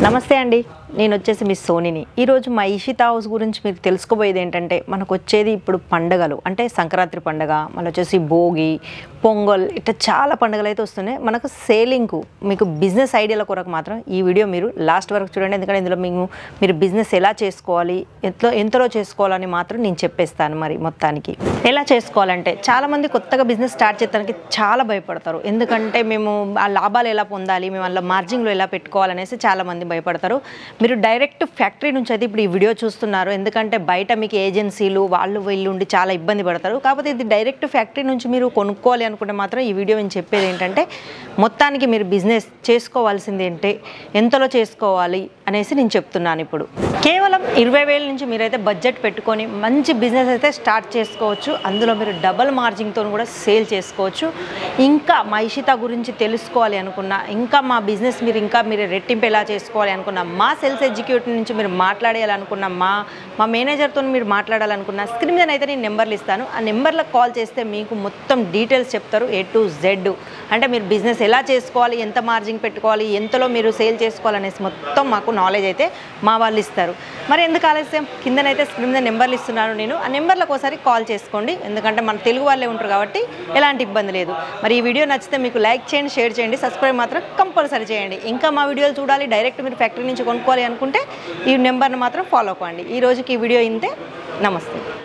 నమస్తే అండి నేను వచ్చేసి మీ సోనిని ఈరోజు మా ఇషితా హౌస్ గురించి మీరు తెలుసుకోబోయేది ఏంటంటే మనకు వచ్చేది ఇప్పుడు పండగలు అంటే సంక్రాంతి పండగ మళ్ళీ వచ్చేసి భోగి పొంగల్ ఇట్లా చాలా పండుగలు అయితే వస్తున్నాయి మనకు సేలింగ్కు మీకు బిజినెస్ ఐడియాల కొరకు మాత్రం ఈ వీడియో మీరు లాస్ట్ వరకు చూడండి ఎందుకంటే ఇందులో మేము మీరు బిజినెస్ ఎలా చేసుకోవాలి ఎంతో ఎంతలో చేసుకోవాలని మాత్రం నేను చెప్పేస్తాను మరి మొత్తానికి ఎలా చేసుకోవాలంటే చాలామంది కొత్తగా బిజినెస్ స్టార్ట్ చేయడానికి చాలా భయపడతారు ఎందుకంటే మేము ఆ లాభాలు ఎలా పొందాలి మేము అలా మార్జిన్లో ఎలా పెట్టుకోవాలనేసి చాలామంది భయపడతారు మీరు డైరెక్ట్ ఫ్యాక్టరీ నుంచి అయితే ఇప్పుడు ఈ వీడియో చూస్తున్నారు ఎందుకంటే బయట మీకు ఏజెన్సీలు వాళ్ళు వీళ్ళు ఉండి చాలా ఇబ్బంది పడతారు కాకపోతే ఇది డైరెక్ట్ ఫ్యాక్టరీ నుంచి మీరు కొనుక్కోవాలి అనుకుంటే మాత్రం ఈ వీడియో నేను చెప్పేది ఏంటంటే మొత్తానికి మీరు బిజినెస్ చేసుకోవాల్సింది ఏంటి ఎంతలో చేసుకోవాలి అనేసి నేను చెప్తున్నాను ఇప్పుడు కేవలం ఇరవై వేల నుంచి మీరైతే బడ్జెట్ పెట్టుకొని మంచి బిజినెస్ అయితే స్టార్ట్ చేసుకోవచ్చు అందులో మీరు డబల్ మార్జిన్తో కూడా సేల్ చేసుకోవచ్చు ఇంకా మా ఇషిత గురించి తెలుసుకోవాలి అనుకున్నా ఇంకా మా బిజినెస్ మీరు ఇంకా మీరు రెట్టింపు ఎలా చేసుకోవాలి అనుకున్నా మా సేల్స్ ఎగ్జిక్యూటివ్ నుంచి మీరు మాట్లాడేయాలనుకున్న మా మా మేనేజర్తో మీరు మాట్లాడాలనుకున్న స్క్రీన్ మీద అయితే నేను నెంబర్లు ఇస్తాను ఆ నెంబర్లకు కాల్ చేస్తే మీకు మొత్తం డీటెయిల్స్ చెప్తారు ఏ టు జెడ్ అంటే మీరు బిజినెస్ ఎలా చేసుకోవాలి ఎంత మార్జిన్ పెట్టుకోవాలి ఎంతలో మీరు సేల్ చేసుకోవాలనేసి మొత్తం మాకు నాలెడ్జ్ అయితే మా వాళ్ళు ఇస్తారు మరి ఎందుకు ఆలస్యం కిందనైతే స్క్రీన్ మీద నెంబర్లు ఇస్తున్నాను నేను ఆ నెంబర్లకు ఒకసారి కాల్ చేసుకోండి ఎందుకంటే మన తెలుగు వాళ్ళే ఉంటారు కాబట్టి ఎలాంటి ఇబ్బంది లేదు మరి ఈ వీడియో నచ్చితే మీకు లైక్ చేయండి షేర్ చేయండి సబ్స్క్రైబ్ మాత్రం కంపల్సరీ చేయండి ఇంకా మా వీడియోలు చూడాలి డైరెక్ట్ మీరు ఫ్యాక్టరీ నుంచి కొనుక్కోవాలి అనుకుంటే ఈ నెంబర్ని మాత్రం ఫాలో అవ్వండి ఈ రోజుకి ఈ వీడియో ఇంతే నమస్తే